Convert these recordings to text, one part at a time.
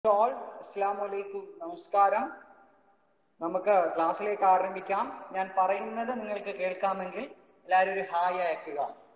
all അസ്സാം വലൈക്കും നമസ്കാരം നമുക്ക് ക്ലാസ്സിലേക്ക് ആരംഭിക്കാം ഞാൻ പറയുന്നത് നിങ്ങൾക്ക് കേൾക്കാമെങ്കിൽ എല്ലാവരും ഒരു ഹായ് അയക്കുക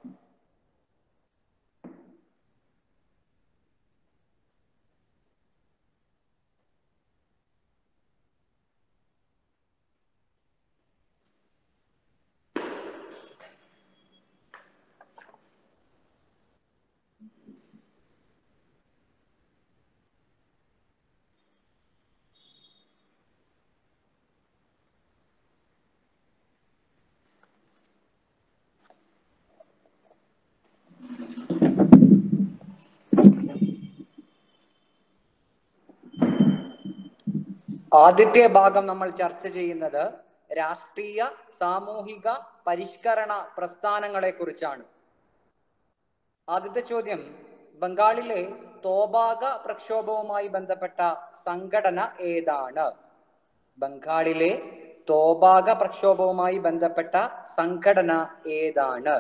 ആദ്യത്തെ ഭാഗം നമ്മൾ ചർച്ച ചെയ്യുന്നത് രാഷ്ട്രീയ സാമൂഹിക പരിഷ്കരണ പ്രസ്ഥാനങ്ങളെ കുറിച്ചാണ് ആദ്യത്തെ ചോദ്യം ബംഗാളിലെ തോബാഗ പ്രക്ഷോഭവുമായി ബന്ധപ്പെട്ട സംഘടന ഏതാണ് ബംഗാളിലെ തോബാഗ പ്രക്ഷോഭവുമായി ബന്ധപ്പെട്ട സംഘടന ഏതാണ്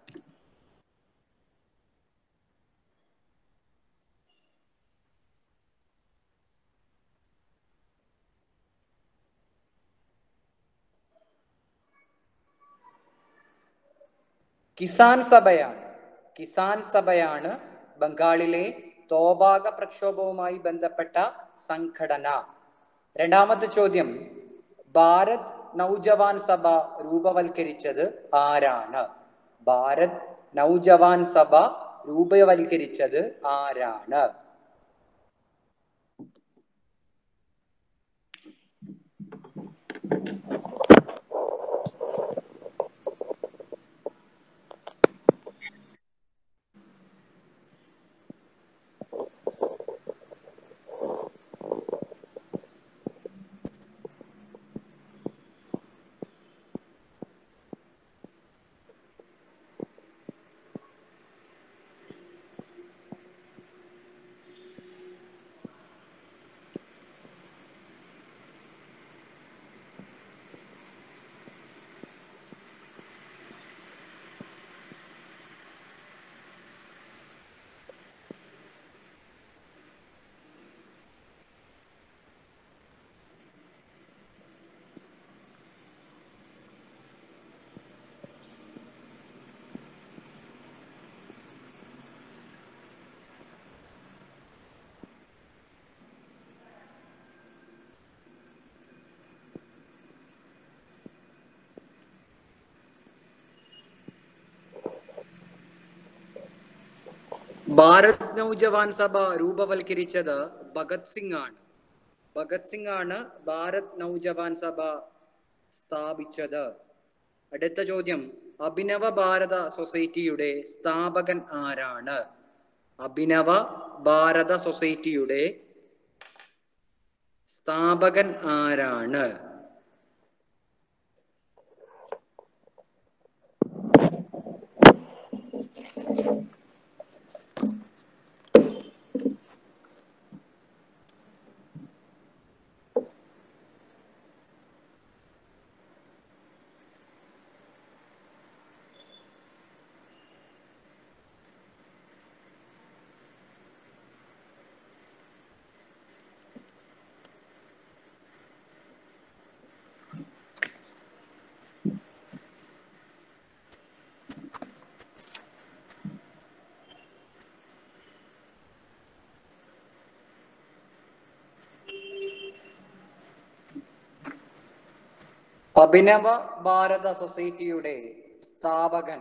കിസാൻ സഭയാണ് കിസാൻ സഭയാണ് ബംഗാളിലെ തോബാഗ പ്രക്ഷോഭവുമായി ബന്ധപ്പെട്ട സംഘടന രണ്ടാമത്തെ ചോദ്യം ഭാരത് നൗജവാൻ സഭ രൂപവൽക്കരിച്ചത് ആരാണ് ഭാരത് നൗജവാൻ സഭ രൂപവൽക്കരിച്ചത് ആരാണ് ഭാരത് നൗജവാൻ സഭ രൂപവൽക്കരിച്ചത് ഭഗത് സിംഗ് ആണ് ഭഗത് സിംഗ് ആണ് ഭാരത് നൗജവാൻ സഭ സ്ഥാപിച്ചത് അടുത്ത ചോദ്യം അഭിനവ ഭാരത സൊസൈറ്റിയുടെ സ്ഥാപകൻ ആരാണ് അഭിനവ ഭാരത സൊസൈറ്റിയുടെ സ്ഥാപകൻ ആരാണ് അഭിനവ ഭാരത സൊസൈറ്റിയുടെ സ്ഥാപകൻ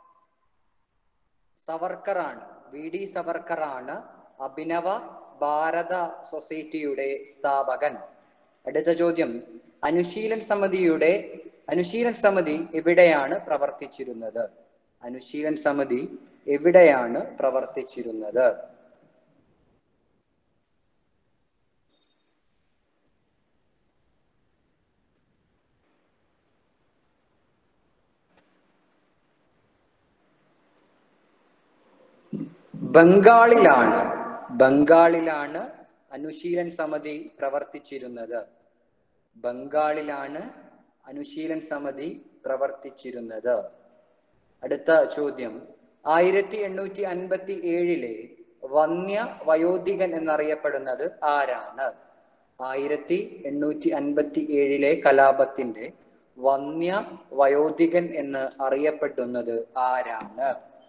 സവർക്കറാണ് വി ഡി സവർക്കറാണ് അഭിനവ ഭാരത സൊസൈറ്റിയുടെ സ്ഥാപകൻ അടുത്ത ചോദ്യം അനുശീലൻ സമിതിയുടെ അനുശീലൻ സമിതി എവിടെയാണ് പ്രവർത്തിച്ചിരുന്നത് അനുശീലൻ സമിതി എവിടെയാണ് പ്രവർത്തിച്ചിരുന്നത് ബംഗാളിലാണ് ബംഗാളിലാണ് അനുശീലൻ സമിതി പ്രവർത്തിച്ചിരുന്നത് ബംഗാളിലാണ് അനുശീലൻ സമിതി പ്രവർത്തിച്ചിരുന്നത് അടുത്ത ചോദ്യം ആയിരത്തി എണ്ണൂറ്റി അൻപത്തി ഏഴിലെ വന്യ വയോധികൻ എന്നറിയപ്പെടുന്നത് ആരാണ് ആയിരത്തി എണ്ണൂറ്റി അൻപത്തി ഏഴിലെ കലാപത്തിന്റെ വന്യ വയോധികൻ എന്ന് അറിയപ്പെടുന്നത് ആരാണ്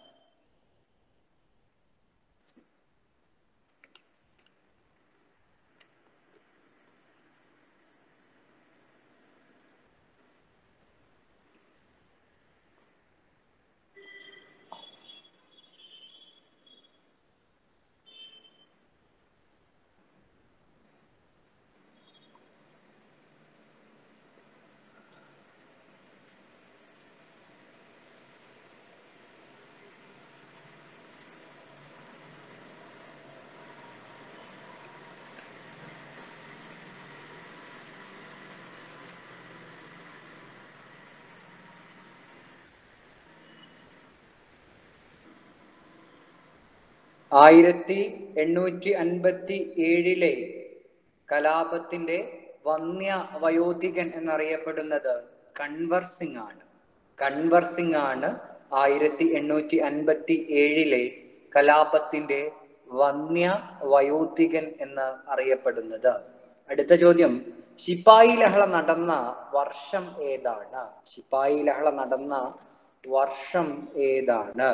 ആയിരത്തി എണ്ണൂറ്റി അൻപത്തി ഏഴിലെ കലാപത്തിന്റെ വന്യ വയോധികൻ എന്നറിയപ്പെടുന്നത് കൺവർ സിംഗ് ആണ് കൺവർ സിംഗ് ആണ് ആയിരത്തി എണ്ണൂറ്റി അൻപത്തി ഏഴിലെ കലാപത്തിന്റെ വന്യ വയോധികൻ എന്ന് അറിയപ്പെടുന്നത് അടുത്ത ചോദ്യം ശിപ്പായി ലഹള നടന്ന വർഷം ഏതാണ് ശിപ്പായി ലഹള നടന്ന വർഷം ഏതാണ്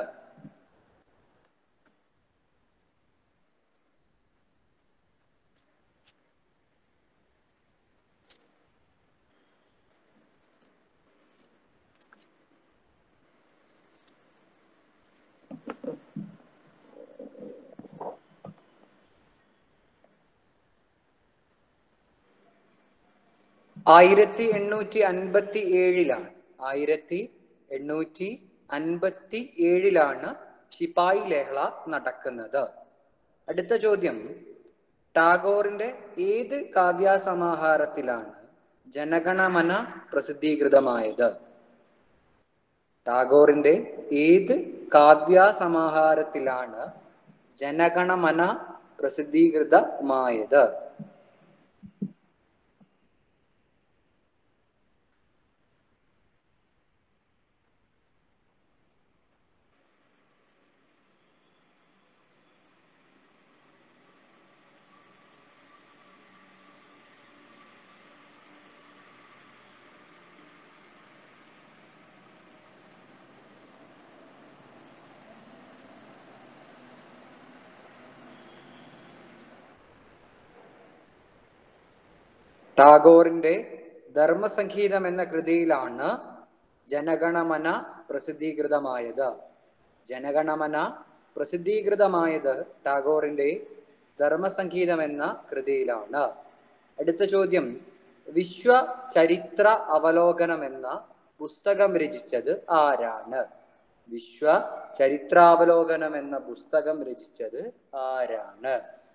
ആയിരത്തി എണ്ണൂറ്റി അൻപത്തി ഏഴിലാണ് ആയിരത്തി എണ്ണൂറ്റി അൻപത്തി ഏഴിലാണ് ശിപായി ലഹള നടക്കുന്നത് അടുത്ത ചോദ്യം ടാഗോറിന്റെ ഏത് കാവ്യസമാഹാരത്തിലാണ് ജനഗണമന പ്രസിദ്ധീകൃതമായത് ടാഗോറിന്റെ ഏത് കാവ്യസമാഹാരത്തിലാണ് ജനഗണമന പ്രസിദ്ധീകൃതമായത് ടാഗോറിന്റെ ധർമ്മസംഗീതം എന്ന കൃതിയിലാണ് ജനഗണമന പ്രസിദ്ധീകൃതമായത് ജനഗണമന പ്രസിദ്ധീകൃതമായത് ടാഗോറിന്റെ ധർമ്മസംഗീതം എന്ന കൃതിയിലാണ് അടുത്ത ചോദ്യം വിശ്വ ചരിത്ര അവലോകനം എന്ന പുസ്തകം രചിച്ചത് ആരാണ് വിശ്വ ചരിത്രാവലോകനം എന്ന പുസ്തകം രചിച്ചത് ആരാണ്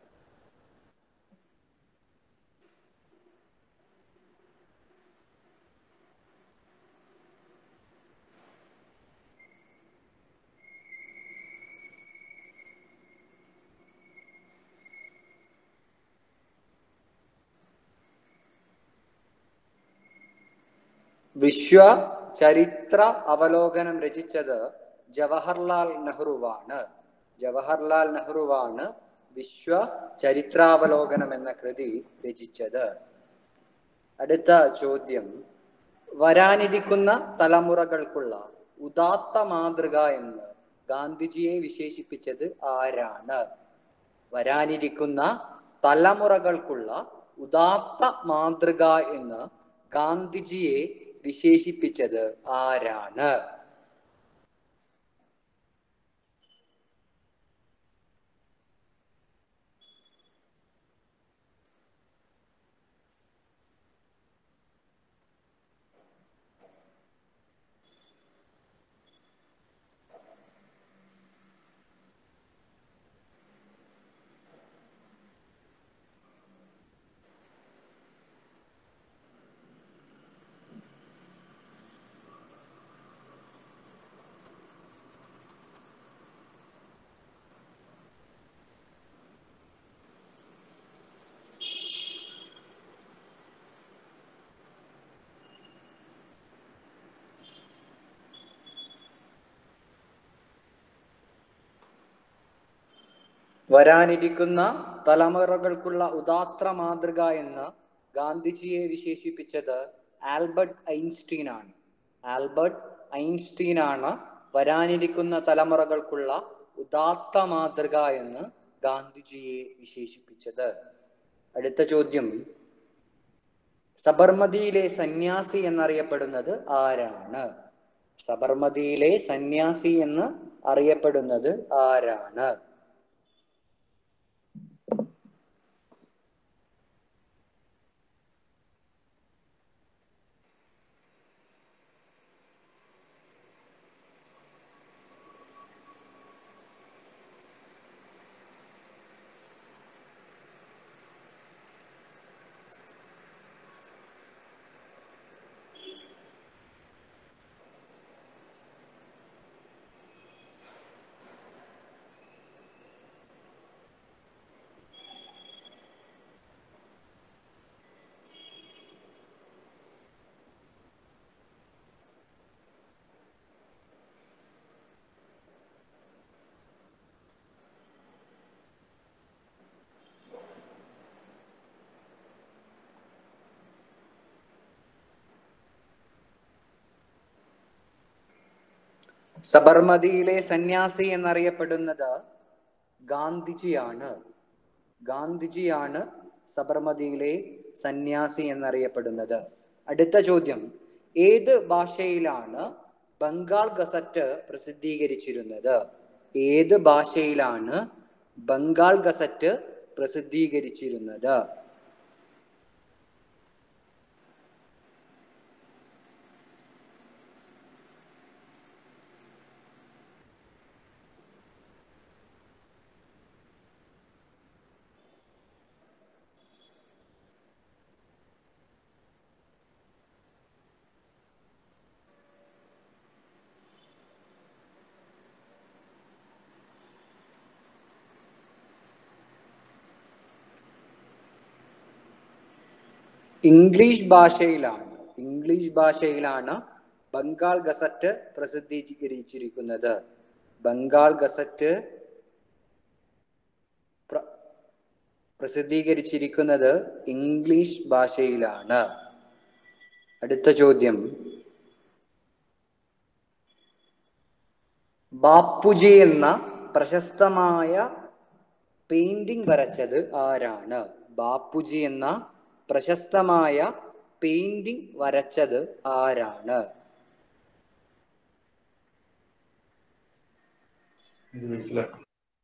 വിശ്വ ചരിത്ര അവലോകനം രചിച്ചത് ജവഹർലാൽ നെഹ്റുവാണ് ജവഹർലാൽ നെഹ്റുവാണ് വിശ്വ ചരിത്രാവലോകനം എന്ന കൃതി രചിച്ചത് അടുത്ത ചോദ്യം വരാനിരിക്കുന്ന തലമുറകൾക്കുള്ള ഉദാത്ത മാതൃക എന്ന് ഗാന്ധിജിയെ വിശേഷിപ്പിച്ചത് ആരാണ് വരാനിരിക്കുന്ന തലമുറകൾക്കുള്ള ഉദാത്ത മാതൃക എന്ന് ഗാന്ധിജിയെ വിശേഷിപ്പിച്ചത് ആരാണ് വരാനിരിക്കുന്ന തലമുറകൾക്കുള്ള ഉദാത്ത മാതൃക എന്ന് ഗാന്ധിജിയെ വിശേഷിപ്പിച്ചത് ആൽബർട്ട് ഐൻസ്റ്റീൻ ആണ് ആൽബർട്ട് ഐൻസ്റ്റീൻ ആണ് വരാനിരിക്കുന്ന തലമുറകൾക്കുള്ള ഉദാത്ത മാതൃക എന്ന് ഗാന്ധിജിയെ വിശേഷിപ്പിച്ചത് അടുത്ത ചോദ്യം സബർമതിയിലെ സന്യാസി എന്നറിയപ്പെടുന്നത് ആരാണ് സബർമതിയിലെ സന്യാസി എന്ന് അറിയപ്പെടുന്നത് ആരാണ് സബർമതിയിലെ സന്യാസി എന്നറിയപ്പെടുന്നത് ഗാന്ധിജിയാണ് ഗാന്ധിജിയാണ് സബർമതിയിലെ സന്യാസി എന്നറിയപ്പെടുന്നത് അടുത്ത ചോദ്യം ഏത് ഭാഷയിലാണ് ബംഗാൾ ഗസറ്റ് പ്രസിദ്ധീകരിച്ചിരുന്നത് ഏത് ഭാഷയിലാണ് ബംഗാൾ ഗസറ്റ് പ്രസിദ്ധീകരിച്ചിരുന്നത് ഇംഗ്ലീഷ് ഭാഷയിലാണ് ഇംഗ്ലീഷ് ഭാഷയിലാണ് ബംഗാൾ ഗസറ്റ് പ്രസിദ്ധീകരിച്ചിരിക്കുന്നത് ബംഗാൾ ഗസറ്റ് പ്ര- പ്രസിദ്ധീകരിച്ചിരിക്കുന്നത് ഇംഗ്ലീഷ് ഭാഷയിലാണ് അടുത്ത ചോദ്യം ബാപ്പുജി എന്ന പ്രശസ്തമായ പെയിന്റിംഗ് വരച്ചത് ആരാണ് ബാപ്പുജി എന്ന പ്രശസ്തമായ പെയിന്റിംഗ് വരച്ചത് ആരാണ് ഇത് മനസ്സിലാക്കാം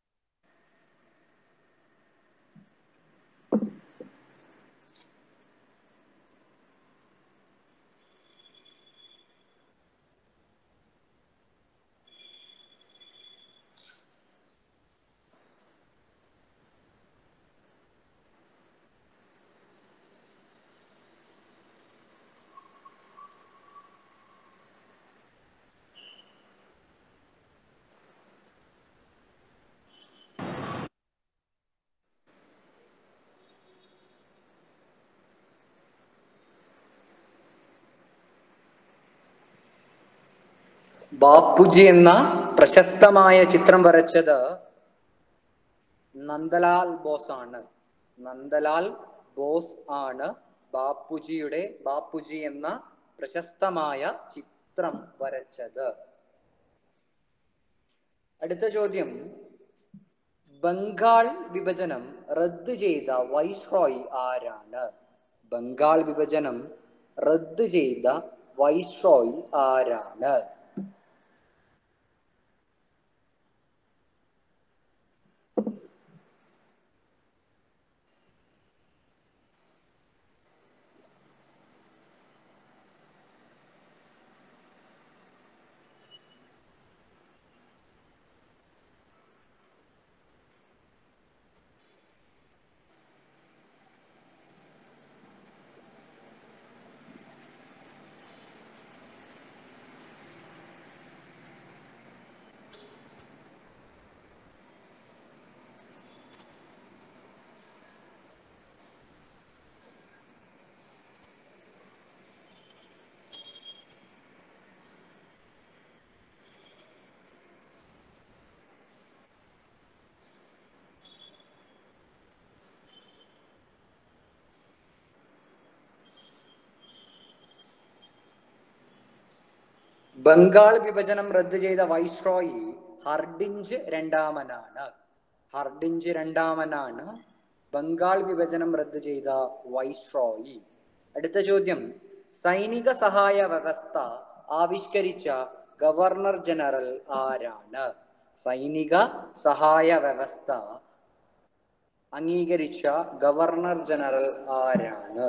ബാപ്പുജി എന്ന പ്രശസ്തമായ ചിത്രം വരച്ചത് നന്ദലാൽ ബോസ് ആണ് നന്ദലാൽ ബോസ് ആണ് ബാപ്പുജിയുടെ ബാപ്പുജി എന്ന പ്രശസ്തമായ ചിത്രം വരച്ചത് അടുത്ത ചോദ്യം ബംഗാൾ വിഭജനം റദ്ദ് ചെയ്ത വൈസ്രോയ് ആരാണ് ബംഗാൾ വിഭജനം റദ്ദ് ചെയ്ത വൈസ്രോയ് ആരാണ് ബംഗാൾ വിഭജനം റദ്ദ് ചെയ്ത വൈസ്രോയി ഹർഡിഞ്ച് രണ്ടാമനാണ് ഹർഡിഞ്ച് രണ്ടാമനാണ് ബംഗാൾ വിഭജനം റദ്ദ് ചെയ്ത വൈസ്രോയി അടുത്ത ചോദ്യം സൈനിക സഹായ വ്യവസ്ഥ ആവിഷ്കരിച്ച ഗവർണർ ജനറൽ ആരാണ് സൈനിക സഹായ വ്യവസ്ഥ അംഗീകരിച്ച ഗവർണർ ജനറൽ ആരാണ്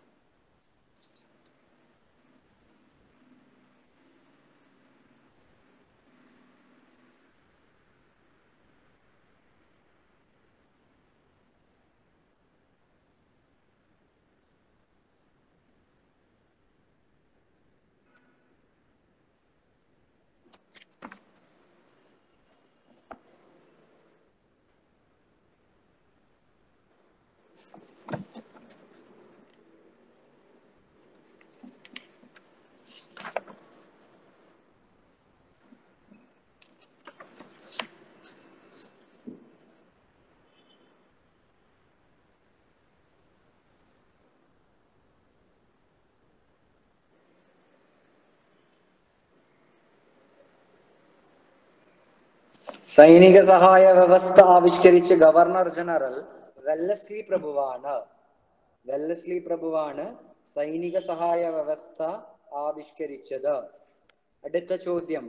സൈനിക സഹായ വ്യവസ്ഥ ആവിഷ്കരിച്ച ഗവർണർ ജനറൽ വെല്ലസ്ലി പ്രഭുവാണ് വെല്ലസ്ലി പ്രഭുവാണ് സൈനിക സഹായ വ്യവസ്ഥ ആവിഷ്കരിച്ചത് അടുത്ത ചോദ്യം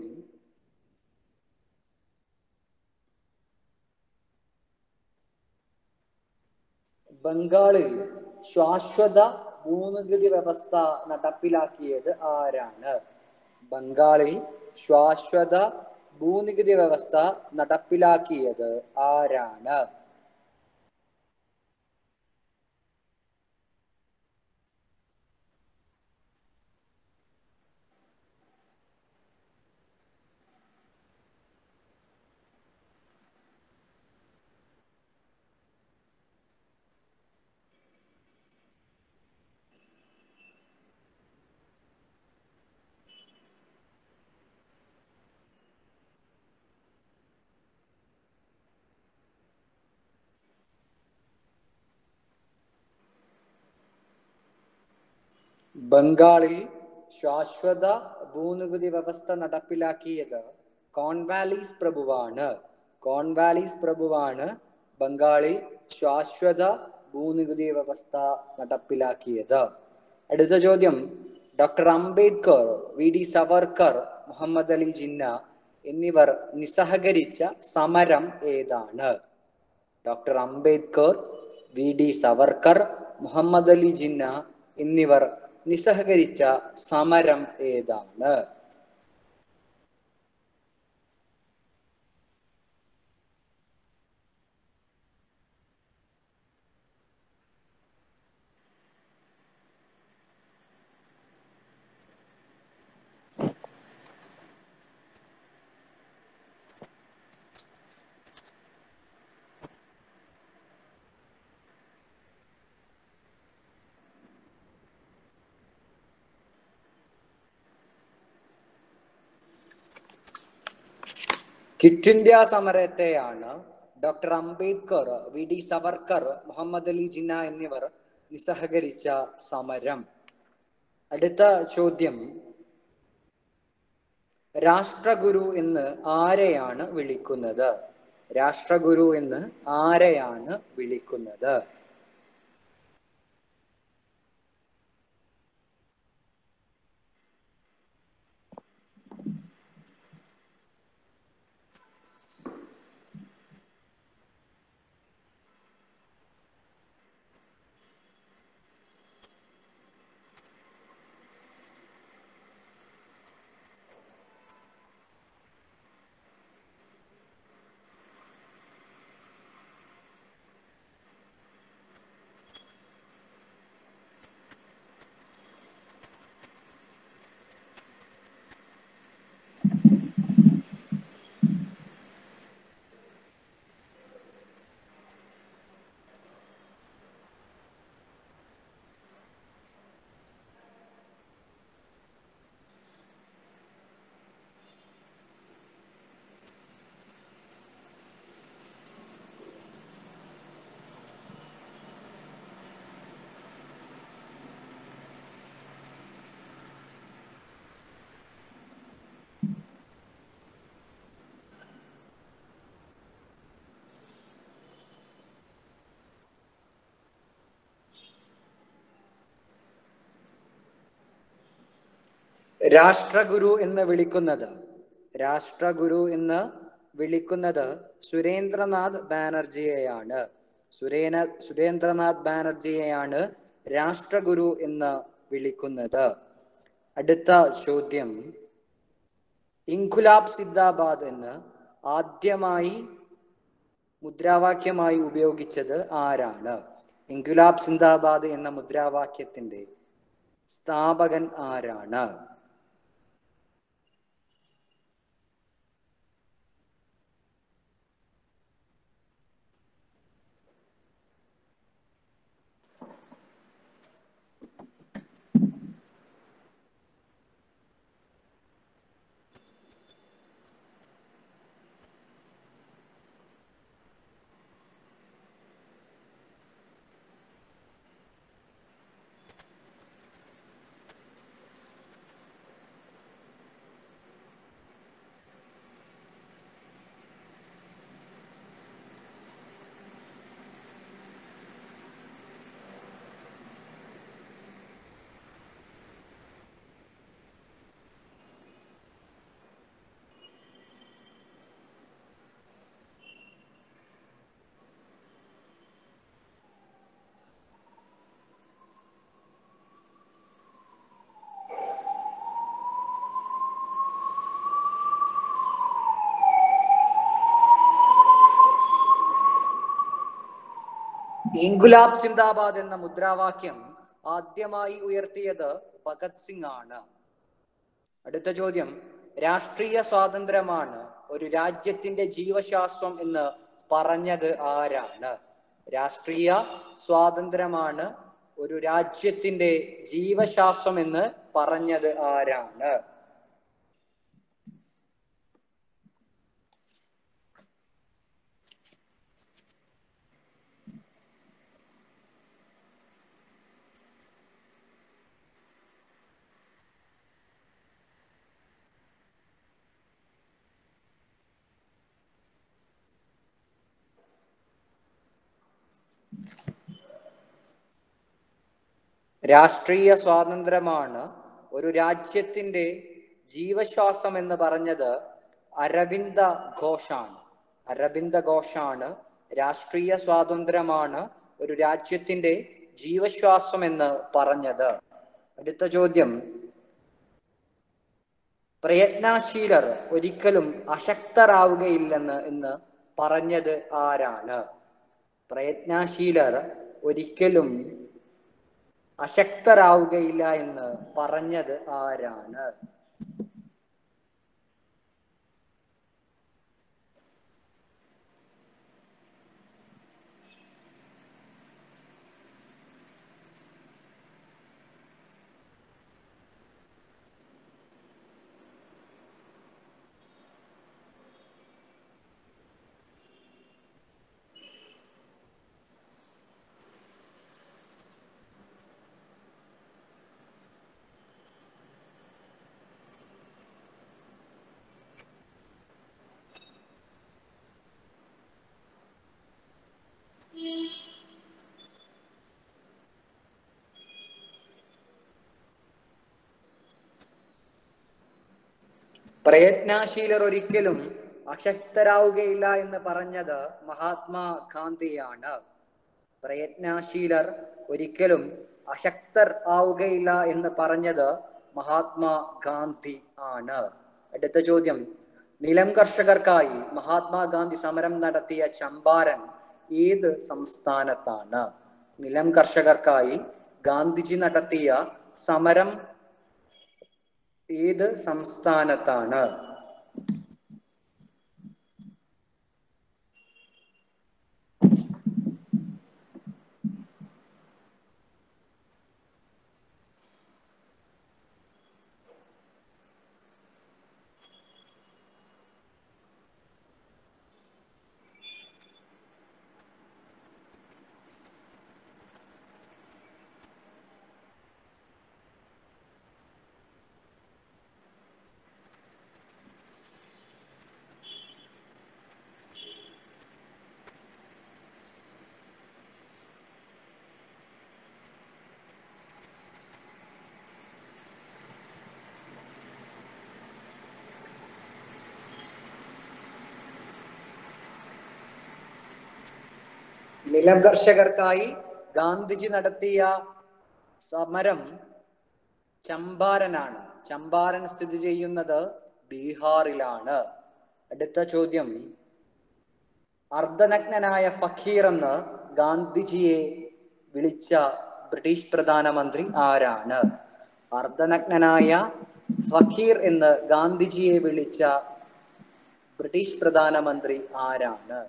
ബംഗാളിൽ ശാശ്വത ഭൂനികുതി വ്യവസ്ഥ നടപ്പിലാക്കിയത് ആരാണ് ബംഗാളിൽ ശാശ്വത ഭൂനികുതി വ്യവസ്ഥ നടപ്പിലാക്കിയത് ആരാണ് ബംഗാളിൽ ശാശ്വത ഭൂനികുതി വ്യവസ്ഥ നടപ്പിലാക്കിയത് കോൺവാലീസ് പ്രഭുവാണ് കോൺവാലീസ് പ്രഭുവാണ് ബംഗാളിൽ ശാശ്വത ഭൂനികുതി വ്യവസ്ഥ നടപ്പിലാക്കിയത് അടുത്ത ചോദ്യം doctor Ambedkar V D Savarkar Muhammad Ali Jinnah എന്നിവർ നിസ്സഹകരിച്ച സമരം ഏതാണ് doctor Ambedkar V D Savarkar Muhammad Ali Jinnah എന്നിവർ നിസ്സഹകരിച്ച സമരം ഏതാണ് ക്വിറ്റ് ഇന്ത്യ സമരത്തെയാണ് doctor Ambedkar V D Savarkar Muhammad Ali Jinnah എന്നിവർ നിസ്സഹകരിച്ച സമരം അടുത്ത ചോദ്യം രാഷ്ട്രഗുരു എന്ന് ആരെയാണ് വിളിക്കുന്നത് രാഷ്ട്രഗുരു എന്ന് ആരെയാണ് വിളിക്കുന്നത് രാഷ്ട്രഗുരു എന്ന് വിളിക്കുന്നത് രാഷ്ട്രഗുരു എന്ന് വിളിക്കുന്നത് സുരേന്ദ്രനാഥ് ബാനർജിയെയാണ് സുരേന സുരേന്ദ്രനാഥ് ബാനർജിയെയാണ് രാഷ്ട്രഗുരു എന്ന് വിളിക്കുന്നത് അടുത്ത ചോദ്യം ഇൻഖുലാബ് സിദ്ധാബാദ് എന്ന് ആദ്യമായി മുദ്രാവാക്യമായി ഉപയോഗിച്ചത് ആരാണ് ഇൻഖുലാബ് സിന്ദാബാദ് എന്ന മുദ്രാവാക്യത്തിന്റെ സ്ഥാപകൻ ആരാണ് ഇൻഗുലാബ് സിന്ദാബാദ് എന്ന മുദ്രാവാക്യം ആദ്യമായി ഉയർത്തിയത് ഭഗത് സിംഗ് ആണ് അടുത്ത ചോദ്യം രാഷ്ട്രീയ സ്വാതന്ത്ര്യമാണ് ഒരു രാജ്യത്തിന്റെ ജീവശാസ്ത്രം എന്ന് പറഞ്ഞത് ആരാണ് രാഷ്ട്രീയ സ്വാതന്ത്ര്യമാണ് ഒരു രാജ്യത്തിന്റെ ജീവശാസ്ത്രം എന്ന് പറഞ്ഞത് ആരാണ് രാഷ്ട്രീയ സ്വാതന്ത്ര്യമാണ് ഒരു രാജ്യത്തിന്റെ ജീവശ്വാസം എന്ന് പറഞ്ഞത് അരവിന്ദ ഘോഷാണ് അരവിന്ദ ഘോഷാണ് രാഷ്ട്രീയ സ്വാതന്ത്ര്യമാണ് ഒരു രാജ്യത്തിന്റെ ജീവശ്വാസം എന്ന് പറഞ്ഞത് അടുത്ത ചോദ്യം പ്രയത്നശീലർ ഒരിക്കലും അശക്തരാവുകയില്ലെന്ന് എന്ന് പറഞ്ഞത് ആരാണ് പ്രയത്നശീലർ ഒരിക്കലും അശക്തരാവുകയില്ല എന്ന് പറഞ്ഞത് ആരാണ് പ്രയത്നശീലർ ഒരിക്കലും അശക്തരാവുകയില്ല എന്ന് പറഞ്ഞത് മഹാത്മാ ഗാന്ധിയാണ് പ്രയത്നശീലർ ഒരിക്കലും അശക്തർ ആവുകയില്ല എന്ന് പറഞ്ഞത് മഹാത്മാ ഗാന്ധി ആണ് അടുത്ത ചോദ്യം നിലം കർഷകർക്കായി മഹാത്മാഗാന്ധി സമരം നടത്തിയ ചമ്പാരൻ ഏത് സംസ്ഥാനത്താണ് നിലം കർഷകർക്കായി ഗാന്ധിജി നടത്തിയ സമരം ഏത് സംസ്ഥാനത്താണ് നിലം കർഷകർക്കായി ഗാന്ധിജി നടത്തിയ സമരം ചമ്പാരനാണ് ചമ്പാരൻ സ്ഥിതി ചെയ്യുന്നത് ബീഹാറിലാണ് അടുത്ത ചോദ്യം അർദ്ധനഗ്നനായ ഫക്കീർ എന്ന് ഗാന്ധിജിയെ വിളിച്ച ബ്രിട്ടീഷ് പ്രധാനമന്ത്രി ആരാണ് അർദ്ധനഗ്നനായ ഫക്കീർ എന്ന് ഗാന്ധിജിയെ വിളിച്ച ബ്രിട്ടീഷ് പ്രധാനമന്ത്രി ആരാണ്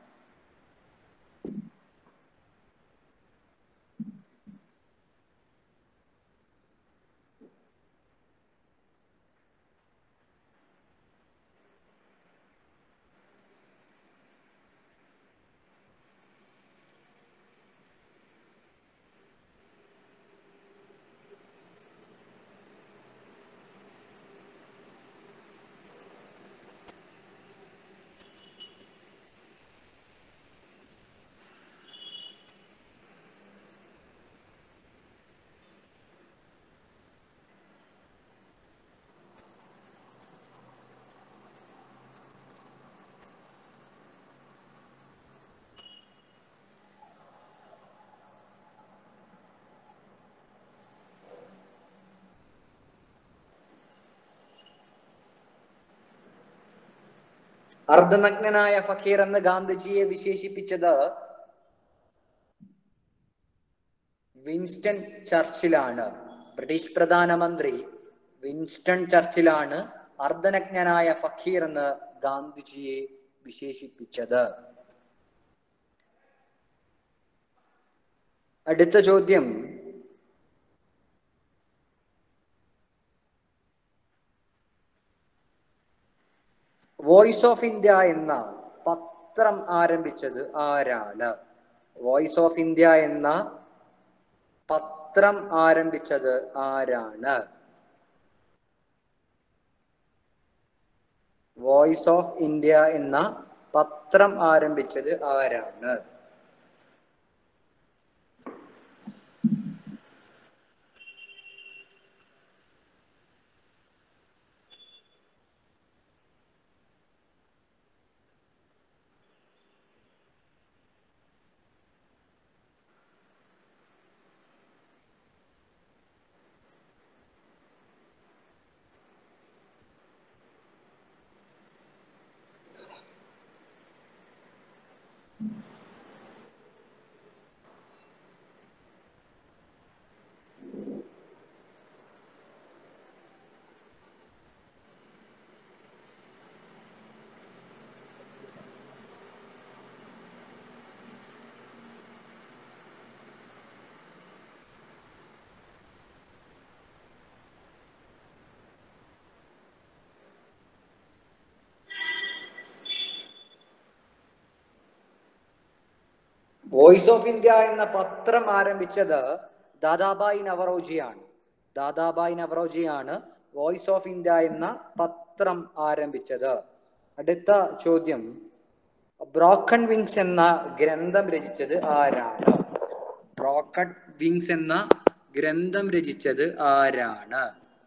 അർദ്ധനഗ്നനായ ഫക്കീർ എന്ന് ഗാന്ധിജിയെ വിശേഷിപ്പിച്ചത് വിൻസ്റ്റൺ ചർച്ചിലാണ് ബ്രിട്ടീഷ് പ്രധാനമന്ത്രി വിൻസ്റ്റൺ ചർച്ചിലാണ് അർദ്ധനഗ്നനായ ഫക്കീർ എന്ന് ഗാന്ധിജിയെ വിശേഷിപ്പിച്ചത് അടുത്ത ചോദ്യം വോയിസ് ഓഫ് ഇന്ത്യ എന്ന പത്രം ആരംഭിച്ചത് ആരാണ് വോയിസ് ഓഫ് ഇന്ത്യ എന്ന പത്രം ആരംഭിച്ചത് ആരാണ് വോയിസ് ഓഫ് ഇന്ത്യ എന്ന പത്രം ആരംഭിച്ചത് ആരാണ് വോയിസ് ഓഫ് ഇന്ത്യ എന്ന പത്രം ആരംഭിച്ചത് ദാദാബായി നവറോജിയാണ് ദാദാബായി നവറോജിയാണ് വോയിസ് ഓഫ് ഇന്ത്യ എന്ന പത്രം ആരംഭിച്ചത് അടുത്ത ചോദ്യം ബ്രോക്കൺ വിങ്സ് എന്ന ഗ്രന്ഥം രചിച്ചത് ആരാണ് ബ്രോക്കൺ വിങ്സ് എന്ന ഗ്രന്ഥം രചിച്ചത് ആരാണ്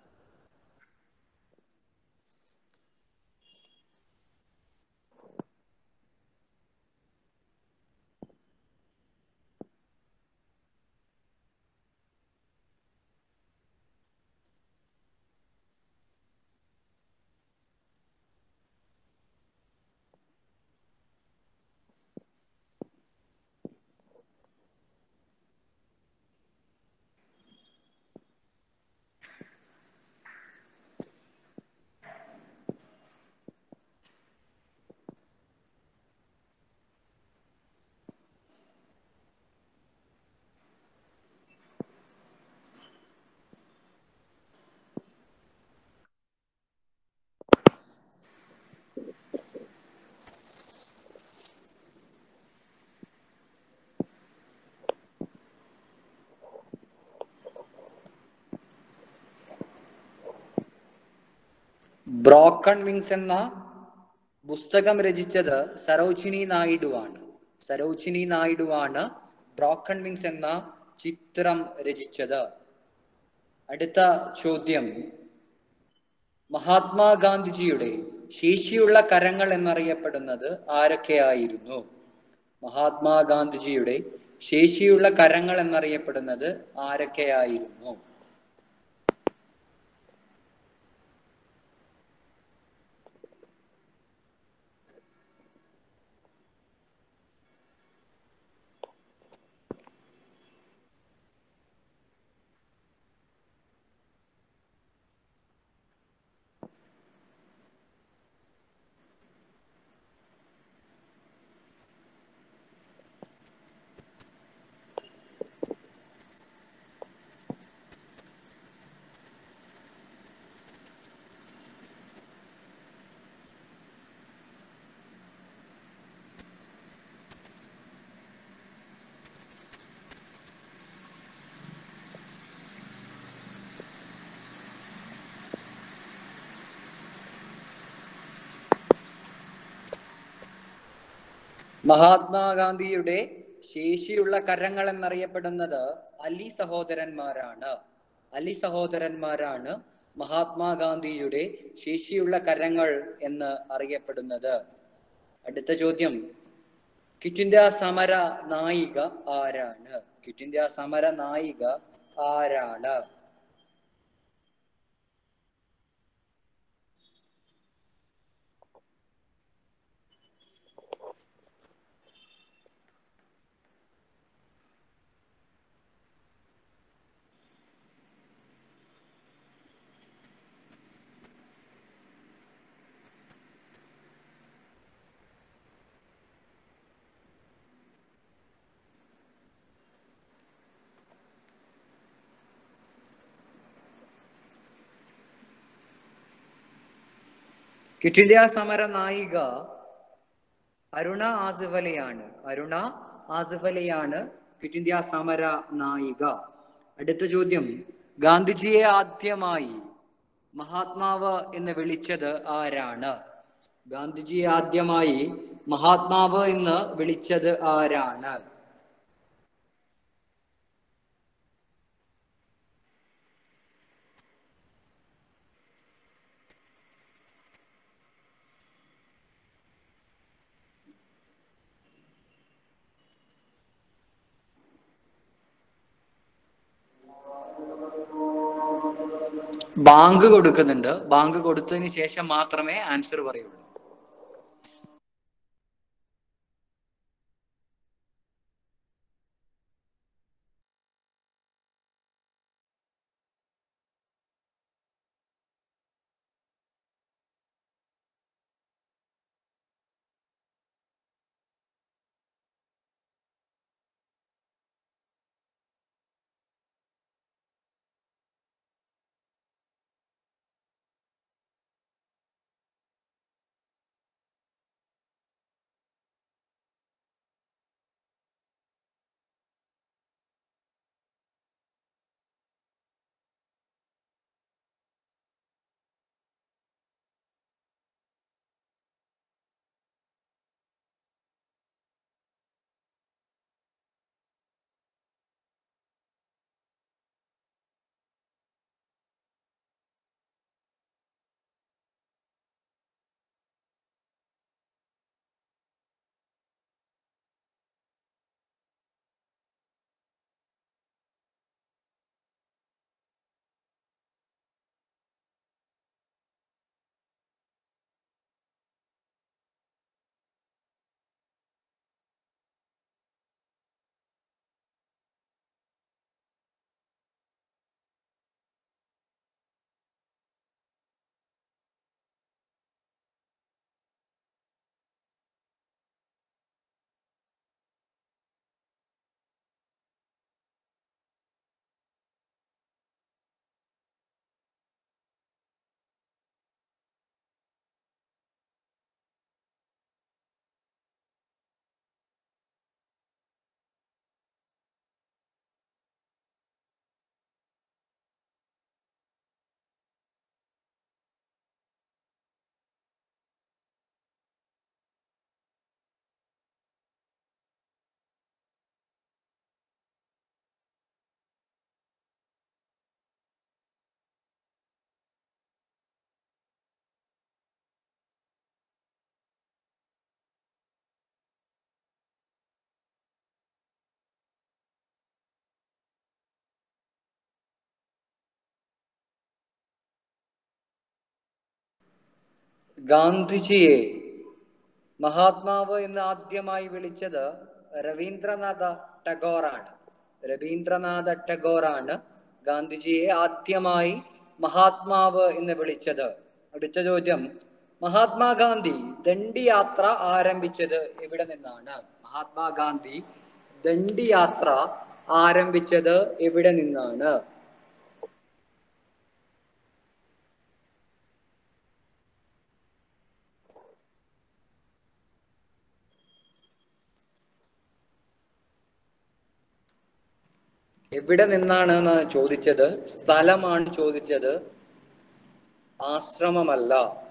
ബ്രോക്കൺ വിങ്സ് എന്ന പുസ്തകം രചിച്ചത് സരോജിനി നായിഡുവാണ് സരോജിനി നായിഡുവാണ് ബ്രോക്കൺ വിങ്സ് എന്ന ചിത്രം രചിച്ചത് അടുത്ത ചോദ്യം മഹാത്മാഗാന്ധിജിയുടെ ശേഷിയുള്ള കരങ്ങൾ എന്നറിയപ്പെടുന്നത് ആരൊക്കെയായിരുന്നു മഹാത്മാഗാന്ധിജിയുടെ ശേഷിയുള്ള കരങ്ങൾ എന്നറിയപ്പെടുന്നത് ആരൊക്കെയായിരുന്നു മഹാത്മാഗാന്ധിയുടെ ശേഷിയുള്ള കരങ്ങൾ എന്നറിയപ്പെടുന്നത് അലി സഹോദരന്മാരാണ് അലി സഹോദരന്മാരാണ് മഹാത്മാഗാന്ധിയുടെ ശേഷിയുള്ള കരങ്ങൾ എന്ന് അറിയപ്പെടുന്നത് അടുത്ത ചോദ്യം ക്വിറ്റ് ഇന്ത്യ സമര നായിക ആരാണ് ക്വിറ്റ് ഇന്ത്യ സമര നായിക ആരാണ് ക്വിറ്റ് ഇന്ത്യ സമര നായിക അരുണ ആസിഫലിയാണ് അരുണ ആസിഫലിയാണ് ക്വിറ്റ് ഇന്ത്യ സമര നായിക അടുത്ത ചോദ്യം ഗാന്ധിജിയെ ആദ്യമായി മഹാത്മാവ് എന്ന് വിളിച്ചത് ആരാണ് ഗാന്ധിജിയെ ആദ്യമായി മഹാത്മാവ് എന്ന് വിളിച്ചത് ആരാണ് ബാങ്ക് കൊടുക്കുന്നുണ്ട് ബാങ്ക് കൊടുത്തതിന് ശേഷം മാത്രമേ ആൻസർ പറയുള്ളൂ ഗാന്ധിജിയെ മഹാത്മാവ് എന്ന് ആദ്യമായി വിളിച്ചത് രവീന്ദ്രനാഥ ടാഗോറാണ് രവീന്ദ്രനാഥ ടാഗോറാണ് ഗാന്ധിജിയെ ആദ്യമായി മഹാത്മാവ് എന്ന് വിളിച്ചത് അടുത്ത ചോദ്യം മഹാത്മാഗാന്ധി ദണ്ഡിയാത്ര ആരംഭിച്ചത് എവിടെ നിന്നാണ് മഹാത്മാഗാന്ധി ദണ്ഡിയാത്ര ആരംഭിച്ചത് എവിടെ നിന്നാണ് എവിടെ നിന്നാണ് എന്നാണ് ചോദിച്ചത് സ്ഥലമാണ് ചോദിച്ചത് ആശ്രമമല്ല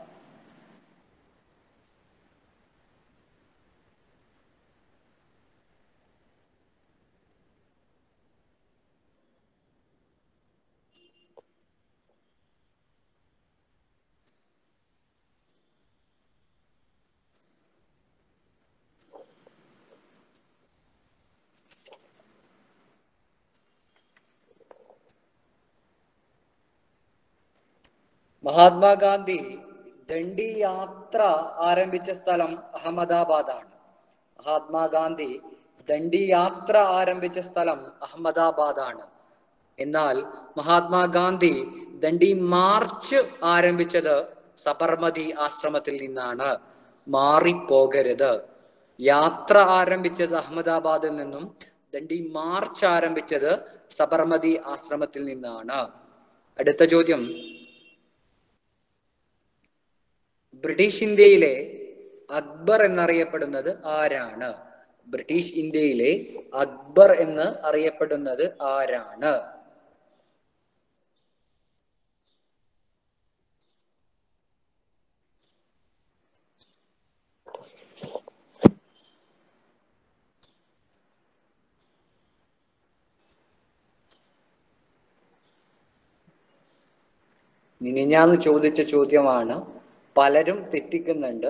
മഹാത്മാഗാന്ധി ദണ്ഡി യാത്ര ആരംഭിച്ച സ്ഥലം അഹമ്മദാബാദാണ് മഹാത്മാഗാന്ധി ദണ്ഡി യാത്ര ആരംഭിച്ച സ്ഥലം അഹമ്മദാബാദാണ് എന്നാൽ മഹാത്മാഗാന്ധി ദണ്ഡി മാർച്ച് ആരംഭിച്ചത് സബർമതി ആശ്രമത്തിൽ നിന്നാണ് മാറിപ്പോകരുത് യാത്ര ആരംഭിച്ചത് അഹമ്മദാബാദിൽ നിന്നും ദണ്ഡി മാർച്ച് ആരംഭിച്ചത് സബർമതി ആശ്രമത്തിൽ നിന്നാണ് അടുത്ത ചോദ്യം ബ്രിട്ടീഷ് ഇന്ത്യയിലെ അക്ബർ എന്നറിയപ്പെടുന്നത് ആരാണ് ബ്രിട്ടീഷ് ഇന്ത്യയിലെ അക്ബർ എന്ന് അറിയപ്പെടുന്നത് ആരാണ് മിനിഞ്ഞാന്ന് ചോദിച്ച ചോദ്യമാണ് പലരും തെറ്റിക്കുന്നുണ്ട്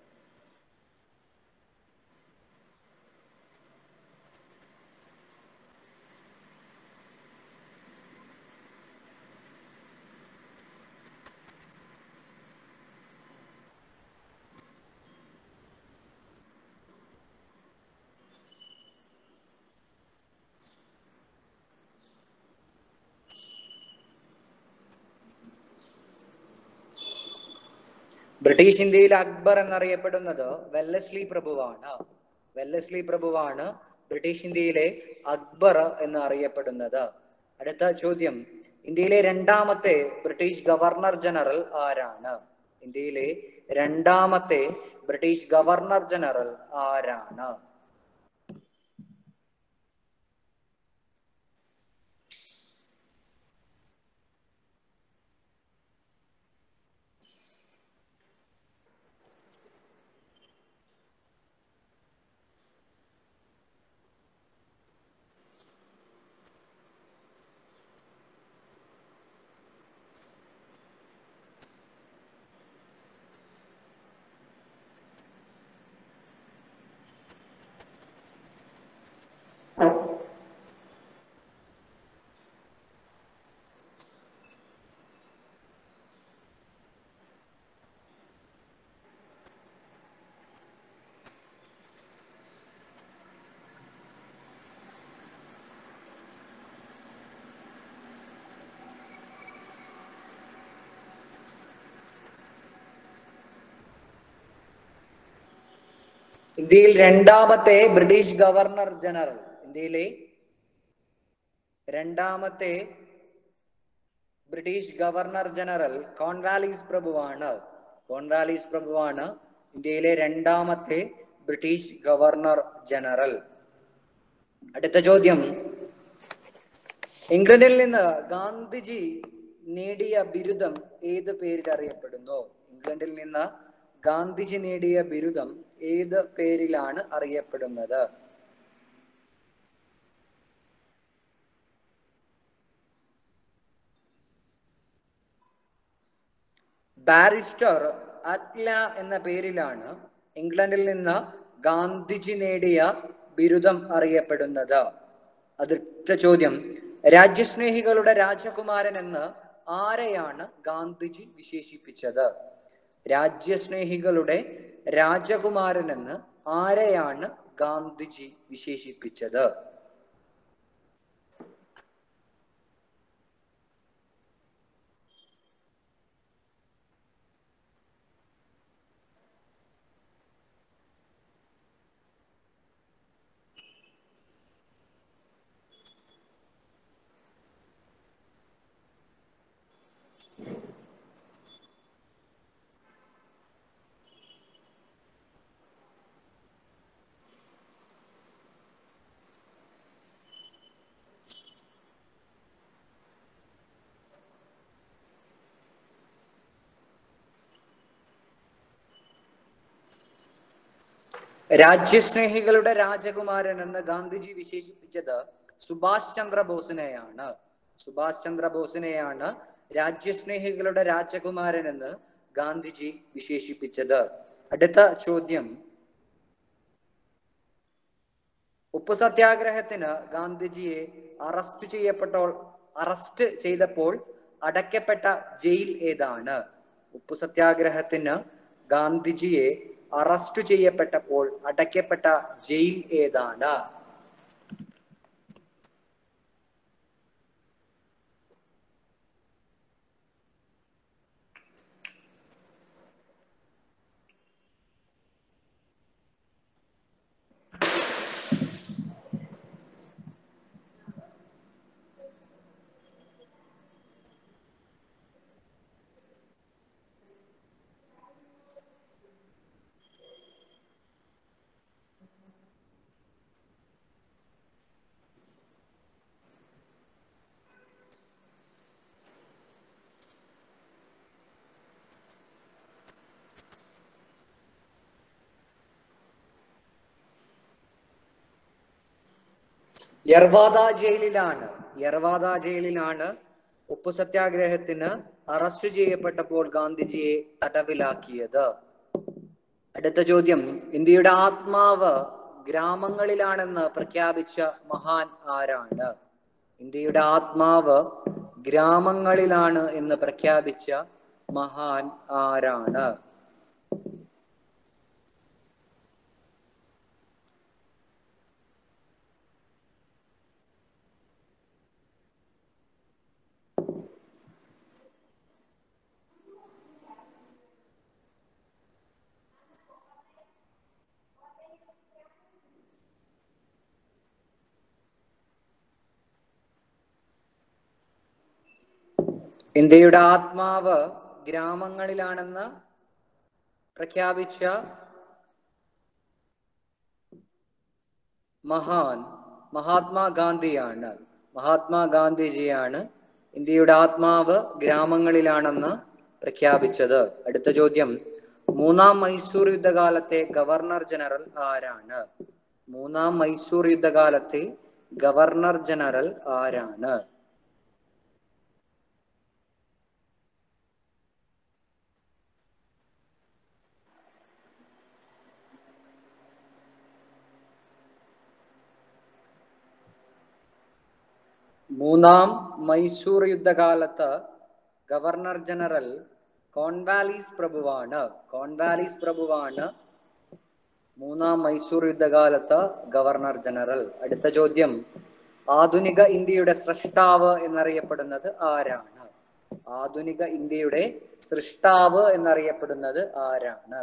ബ്രിട്ടീഷ് ഇന്ത്യയിൽ അക്ബർ എന്നറിയപ്പെടുന്നത് വെല്ലസ്ലി പ്രഭുവാണ് വെല്ലസ്ലി പ്രഭുവാണ് ബ്രിട്ടീഷ് ഇന്ത്യയിലെ അക്ബർ എന്ന് അറിയപ്പെടുന്നത് അടുത്ത ചോദ്യം ഇന്ത്യയിലെ രണ്ടാമത്തെ ബ്രിട്ടീഷ് ഗവർണർ ജനറൽ ആരാണ് ഇന്ത്യയിലെ രണ്ടാമത്തെ ബ്രിട്ടീഷ് ഗവർണർ ജനറൽ ആരാണ് ഇന്ത്യയിൽ രണ്ടാമത്തെ ബ്രിട്ടീഷ് ഗവർണർ ജനറൽ ഇന്ത്യയിലെ രണ്ടാമത്തെ ബ്രിട്ടീഷ് ഗവർണർ ജനറൽ കോൺവാലീസ് പ്രഭുവാണ് കോൺവാലീസ് പ്രഭുവാണ് ഇന്ത്യയിലെ രണ്ടാമത്തെ ബ്രിട്ടീഷ് ഗവർണർ ജനറൽ അടുത്ത ചോദ്യം ഇംഗ്ലണ്ടിൽ നിന്ന് ഗാന്ധിജി നേടിയ ബിരുദം ഏത് പേരിൽ അറിയപ്പെടുന്നു ഇംഗ്ലണ്ടിൽ നിന്ന് ഗാന്ധിജി നേടിയ ബിരുദം ഏത് പേരിലാണ് അറിയപ്പെടുന്നത് ബാരിസ്റ്റർ അറ്റ്ല എന്ന പേരിലാണ് ഇംഗ്ലണ്ടിൽ നിന്ന് ഗാന്ധിജി നേടിയ ബിരുദം അറിയപ്പെടുന്നത് അടുത്ത ചോദ്യം രാജ്യസ്നേഹികളുടെ രാജകുമാരൻ എന്ന് ആരെയാണ് ഗാന്ധിജി വിശേഷിപ്പിച്ചത് രാജ്യസ്നേഹികളുടെ രാജകുമാരനെന്ന് ആരെയാണ് ഗാന്ധിജി വിശേഷിപ്പിച്ചത് രാജ്യസ്നേഹികളുടെ രാജകുമാരൻ എന്ന് ഗാന്ധിജി വിശേഷിപ്പിച്ചത് സുഭാഷ് ചന്ദ്ര ബോസിനെയാണ് സുഭാഷ് ചന്ദ്ര ബോസിനെയാണ് രാജ്യസ്നേഹികളുടെ രാജകുമാരൻ എന്ന് ഗാന്ധിജി വിശേഷിപ്പിച്ചത് അടുത്ത ചോദ്യം ഉപ്പു സത്യാഗ്രഹത്തിന് ഗാന്ധിജിയെ അറസ്റ്റ് ചെയ്യപ്പെട്ടോൾ അറസ്റ്റ് ചെയ്തപ്പോൾ അടയ്ക്കപ്പെട്ട ജയിൽ ഏതാണ് ഉപ്പു സത്യാഗ്രഹത്തിന് ഗാന്ധിജിയെ അറസ്റ്റ് ചെയ്യപ്പെട്ടപ്പോൾ അടയ്ക്കപ്പെട്ട ജയിൽ ഏതാണ് യർവാദ ജയിലിലാണ് യർവാദ ജയിലിലാണ് ഉപ്പു സത്യാഗ്രഹത്തിന് അറസ്റ്റ് ചെയ്യപ്പെട്ടപ്പോൾ ഗാന്ധിജിയെ തടവിലാക്കിയത് അടുത്ത ചോദ്യം ഇന്ത്യയുടെ ആത്മാവ് ഗ്രാമങ്ങളിലാണെന്ന് പ്രഖ്യാപിച്ച മഹാൻ ആരാണ് ഇന്ത്യയുടെ ആത്മാവ് ഗ്രാമങ്ങളിലാണ് എന്ന് പ്രഖ്യാപിച്ച മഹാൻ ആരാണ് ഇന്ത്യയുടെ ആത്മാവ് ഗ്രാമങ്ങളിലാണെന്ന് പ്രഖ്യാപിച്ച മഹാൻ മഹാത്മാഗാന്ധിയാണ് മഹാത്മാഗാന്ധിജിയാണ് ഇന്ത്യയുടെ ആത്മാവ് ഗ്രാമങ്ങളിലാണെന്ന് പ്രഖ്യാപിച്ചത് അടുത്ത ചോദ്യം മൂന്നാം മൈസൂർ യുദ്ധകാലത്തെ ഗവർണർ ജനറൽ ആരാണ് മൂന്നാം മൈസൂർ യുദ്ധകാലത്തെ ഗവർണർ ജനറൽ ആരാണ് മൂന്നാം മൈസൂർ യുദ്ധകാലത്ത് ഗവർണർ ജനറൽ കോൺവാലീസ് പ്രഭുവാണ് കോൺവാലീസ് പ്രഭുവാണ് മൂന്നാം മൈസൂർ യുദ്ധകാലത്ത് ഗവർണർ ജനറൽ അടുത്ത ചോദ്യം ആധുനിക ഇന്ത്യയുടെ സൃഷ്ടാവ് എന്നറിയപ്പെടുന്നത് ആരാണ് ആധുനിക ഇന്ത്യയുടെ സൃഷ്ടാവ് എന്നറിയപ്പെടുന്നത് ആരാണ്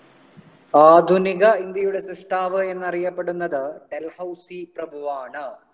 ആധുനിക ഇന്ത്യയുടെ സൃഷ്ടാവ് എന്നറിയപ്പെടുന്നത് ഡൽഹൌസി പ്രഭുവാണ്